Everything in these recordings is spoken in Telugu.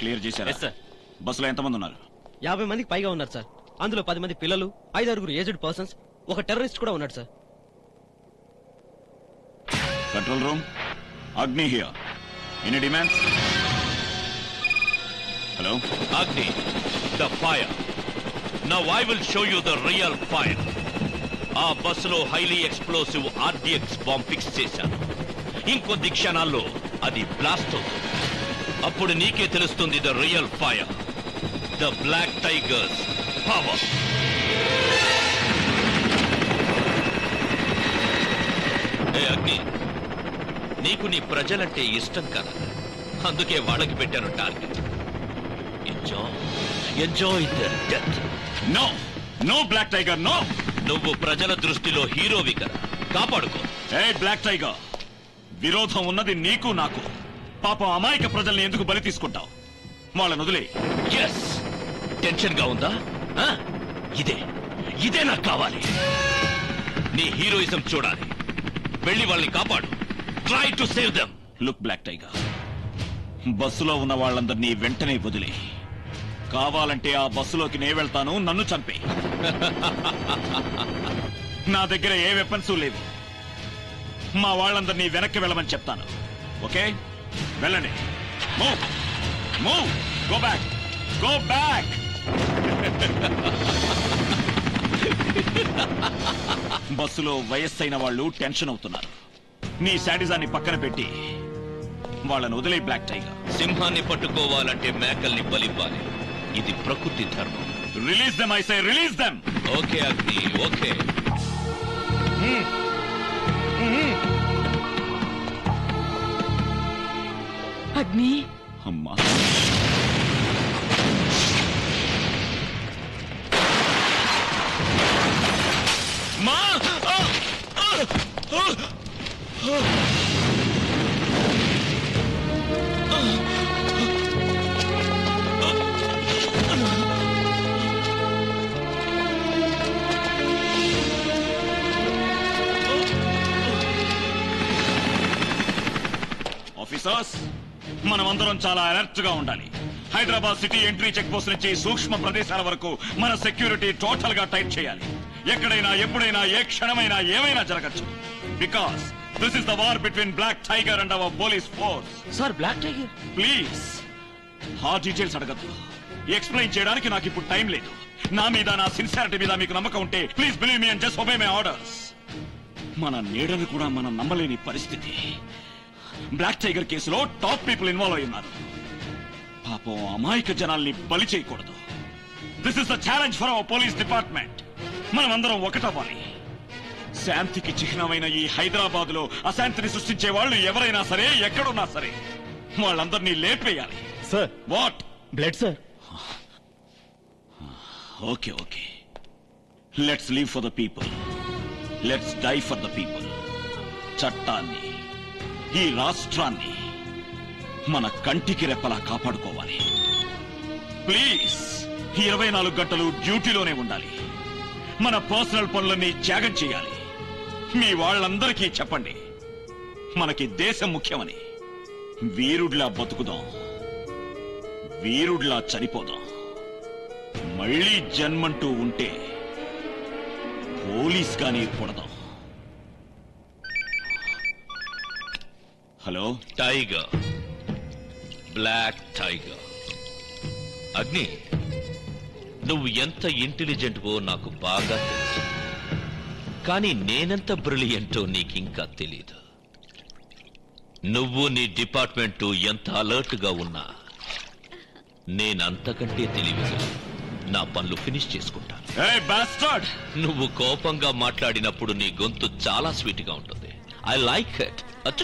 క్లియర్ చేశారా ఎస్ సార్ బస్సులో ఎంతమంది ఉన్నారు యాభై మందికి పైగా ఉన్నారు సార్ అందులో పది మంది పిల్లలు ఐదారుగురు ఏజ్డ్ పర్సన్స్ ఒక టెర్రరిస్ట్ కూడా ఉన్నాడు sir control room Agni here any demands hello Agni, the fire. Now I will show you the real fire. ఆ బస్సులో highly explosive RDX bomb fix చేశాను ఇంకొద్ది క్షణాల్లో అది బ్లాస్ట్ అవుతుంది అప్పుడు నీకే తెలుస్తుంది the real fire the black tigers power ఏ అగ్ని నీకు నీ ప్రజలంటే ఇష్టం కదా అందుకే వాళ్ళకి పెట్టాను target enjoy enjoy the death no no black tiger no నువ్వు ప్రజల దృష్టిలో హీరోవి కదా కాపాడుకో ఏ బ్లాక్ టైగర్ విరోధం ఉన్నది నీకు నాకు పాపం అమాయక ప్రజల్ని ఎందుకు బలి తీసుకుంటావు వాళ్ళని వదిలే ఎస్ టెన్షన్ గా ఉందా ఆ? ఇదే ఇదే నాకు కావాలి నీ హీరోయిజం చూడాలి వెళ్ళి వాళ్ళని కాపాడు try to save them look black tiger బస్సులో ఉన్న వాళ్ళందరినీ వెంటనే వదిలే కావాలంటే ఆ బస్సులోకి నే వెళ్తాను నన్ను చంపే నా దగ్గర ఏ వెపన్స్ లేవు మా వాళ్ళందరినీ వెనక్కి వెళ్ళమని చెప్తాను ఓకే వెళ్ళండి move move go back go back బస్సులో వయస్సైన వాళ్ళు టెన్షన్ అవుతున్నారు నీ శాడిజాన్ని పక్కన పెట్టి వాళ్ళని వదిలే బ్లాక్ టైగర్ సింహాన్ని పట్టుకోవాలంటే మేకల్ని బలివ్వాలి ఇది ప్రకృతి ధర్మం release them I say release them okay Agni okay Agni అమ్మా మా ఆ! ఆ! ఆ! ఆఫీసర్స్ మనమందరం చాలా అలర్ట్ గా ఉండాలి Hyderabad city entry check post నుంచి సూక్ష్మ ప్రదేశాల వరకు మన సెక్యూరిటీ టోటల్ గా టైట్ చేయాలి ఎక్కడైనా ఎప్పుడైనా ఏ క్షణమైనా ఏమైనా జరగచ్చు because this is the war between black tiger and our police force sir black tiger please ఆ డీటెయిల్స్ అడగద్దు ఎక్స్ప్లెయిన్ చేయడానికి నాకు ఇప్పుడు టైం లేదు నా మీద నా సిన్సియారిటీ మీద మీకు నమ్మకం ఉంటే please believe me and just obey my orders మన నీడను కూడా మనం నమ్మలేని పరిస్థితి బ్లాక్ టైగర్ కేసులో టాప్ పీపుల్ ఇన్వాల్వ్ అయి ఉన్నారు పాపం అమాయక జనాల్ని బలి చేయకూడదు this is the challenge for our police department మనం అందరం ఒకటవ్వాలి శాంతికి చిహ్నమైన ఈ హైదరాబాద్ లో అశాంతిని సృష్టించే వాళ్ళు ఎవరైనా సరే ఎక్కడున్నా సరే వాళ్ళందరినీ లేపేయాలి sir what blood sir okay okay let's live for the people let's die for the people చట్టాన్ని ఈ రాష్ట్రాన్ని మన కంటికి రెప్పలా కాపాడుకోవాలి ప్లీజ్ ఇరవై నాలుగు గంటలు డ్యూటీలోనే ఉండాలి మన పర్సనల్ పనులన్నీ త్యాగం చేయాలి మీ వాళ్ళందరికీ చెప్పండి మనకి దేశం ముఖ్యమని వీరుడ్లా బతుకుదాం వీరుడ్లా చనిపోదాం మళ్ళీ జన్మంటూ ఉంటే పోలీస్ గానే కొడదాం హలో టైగర్ బ్లాక్ టైగర్ అగ్ని నువ్వు ఎంత ఇంటెలిజెంట్వో నాకు బాగా తెలుసు కానీ నేనెంత బ్రిలియంటో నీకింకా తెలీదు నువ్వు నీ డిపార్ట్మెంటు ఎంత అలర్ట్ గా ఉన్నా నేనంతకంటే తెలివిగా నా పనులు ఫినిష్ చేసుకుంటాను ఏ బాస్టర్డ్ నువ్వు కోపంగా మాట్లాడినప్పుడు నీ గొంతు చాలా స్వీట్ గా ఉంటుంది ఐ లైక్ ఇట్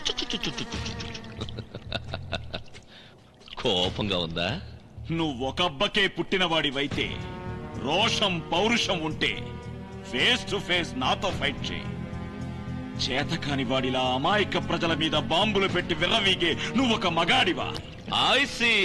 కోపంగా ఉందా నువ్వు ఒకబ్బకే పుట్టినవాడివైతే రోషం పౌరుషం ఉంటే ఫేస్ టు ఫేస్ నాతో ఫైట్ చేయి చేతకాని వాడిలా అమాయక ప్రజల మీద బాంబులు పెట్టి విర్రవీగే నువ్వు ఒక మగాడివా ఐ సీ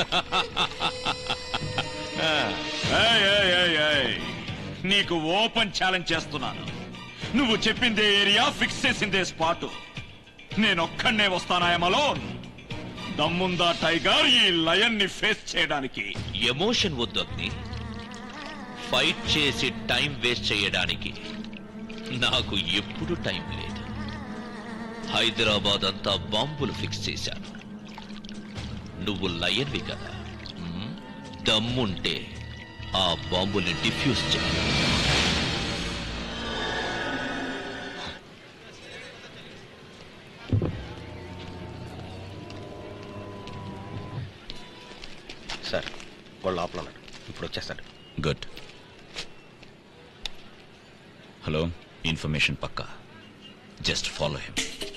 ఏయ్, ఏయ్, ఏయ్, ఏయ్. నీకు ఓపెన్ ఛాలెంజ్ చేస్తున్నాను నువ్వు చెప్పిందే ఏరియా ఫిక్స్ చేసిందే స్పాటు నేనొక్కడే వస్తానా మలోన్ దమ్ముందా టైగర్ ఈ లయన్ ని ఫేస్ చేయడానికి ఎమోషన్ వద్దు అగ్ని ఫైట్ చేసి టైం వేస్ట్ చేయడానికి నాకు ఎప్పుడు టైం లేదు హైదరాబాద్ అంతా బాంబులు ఫిక్స్ చేశాను నువ్వు లయన్వి కదా మ్మ్? దమ్ముంటే ఆ బాంబుల్ని డిఫ్యూజ్ చేయి సార్ వాళ్ళు లోపల ఉన్నాడు ఇప్పుడు వచ్చేస్తాడు గుడ్ హలో ఇన్ఫర్మేషన్ పక్కా just follow him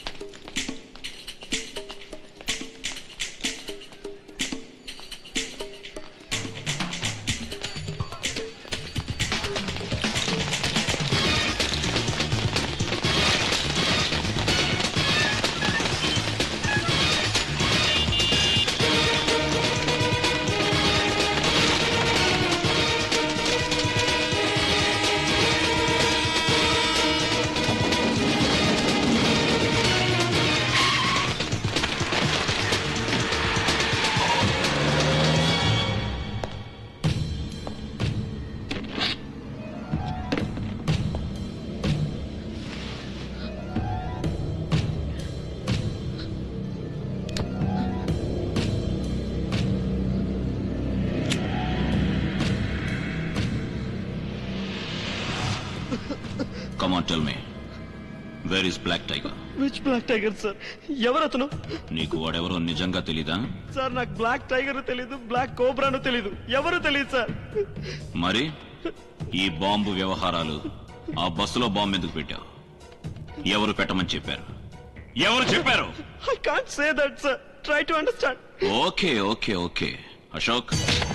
come on tell me where is black tiger which black tiger sir ఎవరు అతను నీకు వాడెవరో నిజంగా తెలీదా సార్ నాకు బ్లాక్ టైగర్ తెలీదు బ్లాక్ కోబ్రాను తెలీదు ఎవరు తెలియదు సార్ మరి ఈ బాంబు వ్యవహారాలు ఆ బస్సులో బాంబు ఎందుకు పెట్టావు ఎవరు పెట్టమని చెప్పారు ఎవరు చెప్పారు I can't say that sir try to understand okay okay okay Ashok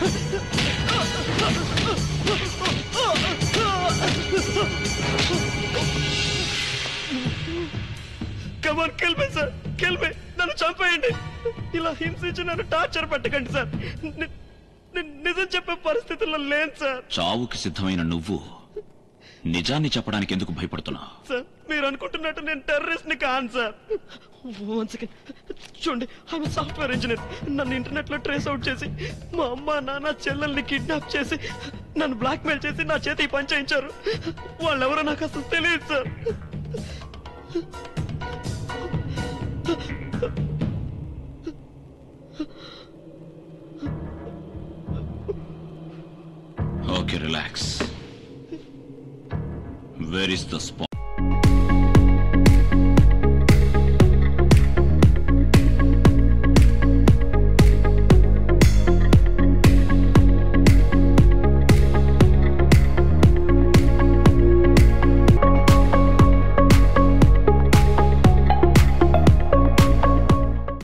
come on kill me sir kill me నన్ను చంపేయండి ఇలా హింసించి నన్ను టార్చర్ పెట్టకండి సార్ ని- ని- నిజం చెప్పే పరిస్థితుల్లో లేను సార్ చావుకి సిద్ధమైన నువ్వు నిజాన్ని చెప్పడానికి ఎందుకు భయపడుతున్నావు సార్ మీరు అనుకుంటున్నట్టు నేను టెర్రరిస్ట్ ని కాను సార్ వన్ సెకండ్ చూడండి ఐఎమ్ సాఫ్ట్వేర్ ఇంజనీర్ నన్ను ఇంటర్నెట్ లో ట్రేస్ అవుట్ చేసి మా అమ్మ నాన్న చెల్లెల్ని కిడ్నాప్ చేసి నన్ను బ్లాక్ మెయిల్ చేసి నా చేతి ఈ పని చేయించారు వాళ్ళెవరో నాకు అసలు తెలియదు sir okay relax where is the spot